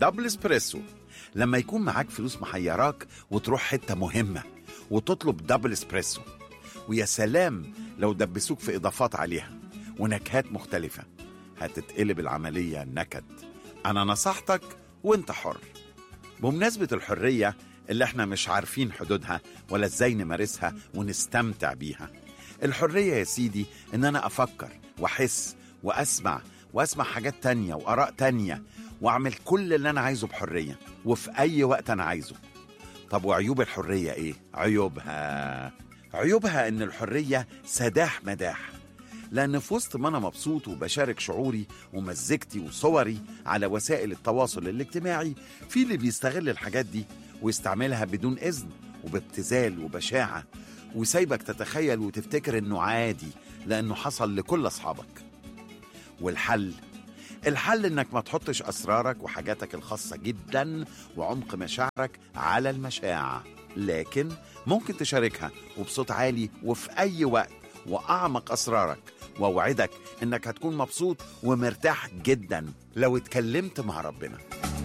دبل اسبريسو لما يكون معاك فلوس محيراك وتروح حتة مهمة وتطلب دبل اسبريسو ويا سلام لو دبسوك في إضافات عليها ونكهات مختلفة هتتقلب العملية نكد أنا نصحتك وانت حر بمناسبة الحرية اللي احنا مش عارفين حدودها ولا ازاي نمارسها ونستمتع بيها الحرية يا سيدي ان انا افكر واحس واسمع واسمع حاجات تانية واراء تانية واعمل كل اللي انا عايزه بحرية وفي اي وقت انا عايزه طب وعيوب الحرية ايه؟ عيوبها عيوبها ان الحرية سداح مداح لأن في وسط ما أنا مبسوط وبشارك شعوري ومزجتي وصوري على وسائل التواصل الاجتماعي في اللي بيستغل الحاجات دي ويستعملها بدون إذن وبابتذال وبشاعة وسايبك تتخيل وتفتكر إنه عادي لأنه حصل لكل أصحابك والحل الحل إنك ما تحطش أسرارك وحاجاتك الخاصة جدا وعمق مشاعرك على المشاع لكن ممكن تشاركها وبصوت عالي وفي أي وقت وأعمق أسرارك وأوعدك إنك هتكون مبسوط ومرتاح جدا لو اتكلمت مع ربنا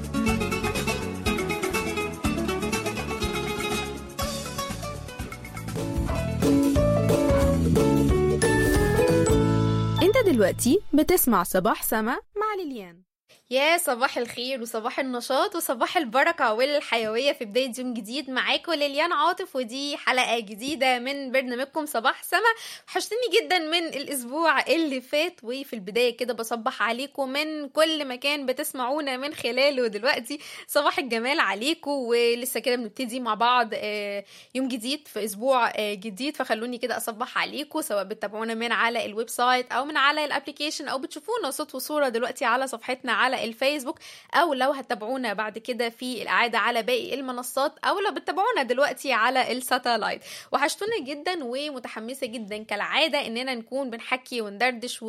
انت دلوقتي بتسمع صباح سما مع ليليان يا صباح الخير وصباح النشاط وصباح البركة والحيوية في بداية يوم جديد معاكم ليليان عاطف ودي حلقة جديدة من برنامجكم صباح سما وحشتني جدا من الأسبوع اللي فات وفي البداية كده بصبح عليكم من كل مكان بتسمعونا من خلاله دلوقتي صباح الجمال عليكم ولسه كده بنبتدي مع بعض آه، يوم جديد في أسبوع آه، جديد فخلوني كده أصبح عليكم سواء بتتابعونا من على الويب سايت أو من على الابليكيشن أو بتشوفونا صوت وصورة دلوقتي على صفحتنا على الفيسبوك او لو هتتابعونا بعد كده في الاعاده على باقي المنصات او لو بتتابعونا دلوقتي على الساتلايت وحشتونا جدا ومتحمسه جدا كالعاده اننا نكون بنحكي وندردش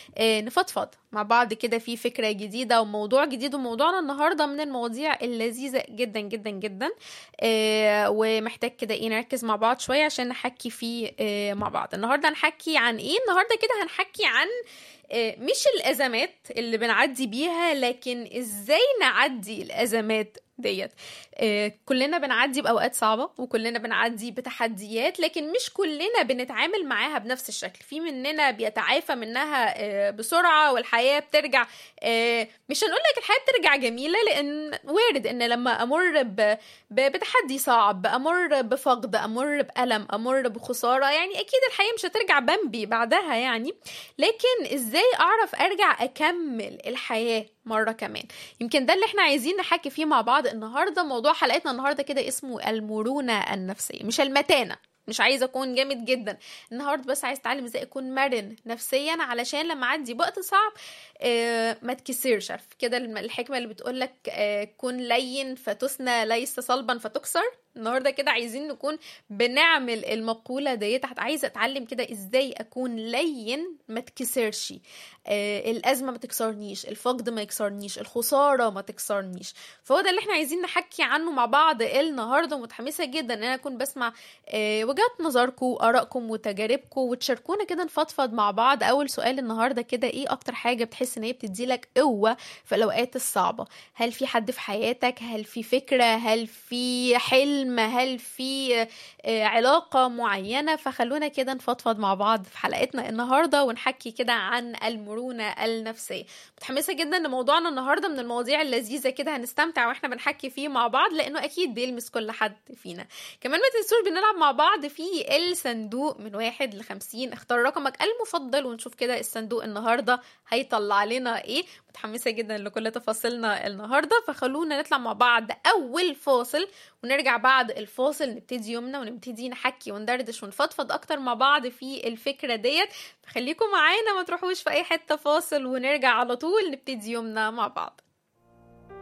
ونفضفض مع بعض كده في فكره جديده وموضوع جديد وموضوعنا النهارده من المواضيع اللذيذه جدا جدا جدا آه، ومحتاج كده ايه نركز مع بعض شويه عشان نحكي فيه آه، مع بعض النهارده هنحكي عن ايه النهارده كده هنحكي عن آه، مش الازمات اللي بنعدي بيها لكن ازاي نعدي الازمات ديت آه، كلنا بنعدي باوقات صعبه وكلنا بنعدي بتحديات لكن مش كلنا بنتعامل معاها بنفس الشكل في مننا بيتعافى منها آه، بسرعه والحياه بترجع آه، مش هنقول لك الحياه بترجع جميله لان وارد ان لما امر ب- ب- بتحدي صعب امر بفقد امر بالم امر بخساره يعني اكيد الحياه مش هترجع بمبي بعدها يعني لكن ازاي اعرف ارجع اكمل الحياه مره كمان يمكن ده اللي احنا عايزين نحكي فيه مع بعض النهارده موضوع حلقتنا النهارده كده اسمه المرونه النفسيه مش المتانه مش عايزه اكون جامد جدا النهارده بس عايز اتعلم ازاي اكون مرن نفسيا علشان لما اعدي وقت صعب آه ما تكسرش عارف كده الم- الحكمه اللي بتقول لك آه كن لين فتثنى ليس صلبا فتكسر النهارده كده عايزين نكون بنعمل المقوله ديت هت- عايزه اتعلم كده ازاي اكون لين ما تكسرش آه الازمه ما تكسرنيش الفقد ما يكسرنيش الخساره ما تكسرنيش فهو ده اللي احنا عايزين نحكي عنه مع بعض النهارده ومتحمسه جدا ان انا اكون بسمع آه وجهات نظركم ارائكم وتجاربكم وتشاركونا كده نفضفض مع بعض اول سؤال النهارده كده ايه اكتر حاجه بتحس ان هي بتديلك قوه في الاوقات الصعبه هل في حد في حياتك هل في فكره هل في حلم هل في آه، آه، علاقه معينه فخلونا كده نفضفض مع بعض في حلقتنا النهارده ونحكي كده عن المرونه النفسيه متحمسه جدا لموضوعنا النهارده من المواضيع اللذيذه كده هنستمتع واحنا بنحكي فيه مع بعض لانه اكيد بيلمس كل حد فينا كمان ما تنسوش بنلعب مع بعض في الصندوق من واحد لخمسين اختار رقمك المفضل ونشوف كده الصندوق النهارده هيطلع لنا ايه متحمسه جدا لكل تفاصيلنا النهارده فخلونا نطلع مع بعض اول فاصل ونرجع بعد الفاصل نبتدي يومنا ونبتدي نحكي وندردش ونفضفض اكتر مع بعض في الفكره ديت فخليكم معانا ما تروحوش في اي حته فاصل ونرجع على طول نبتدي يومنا مع بعض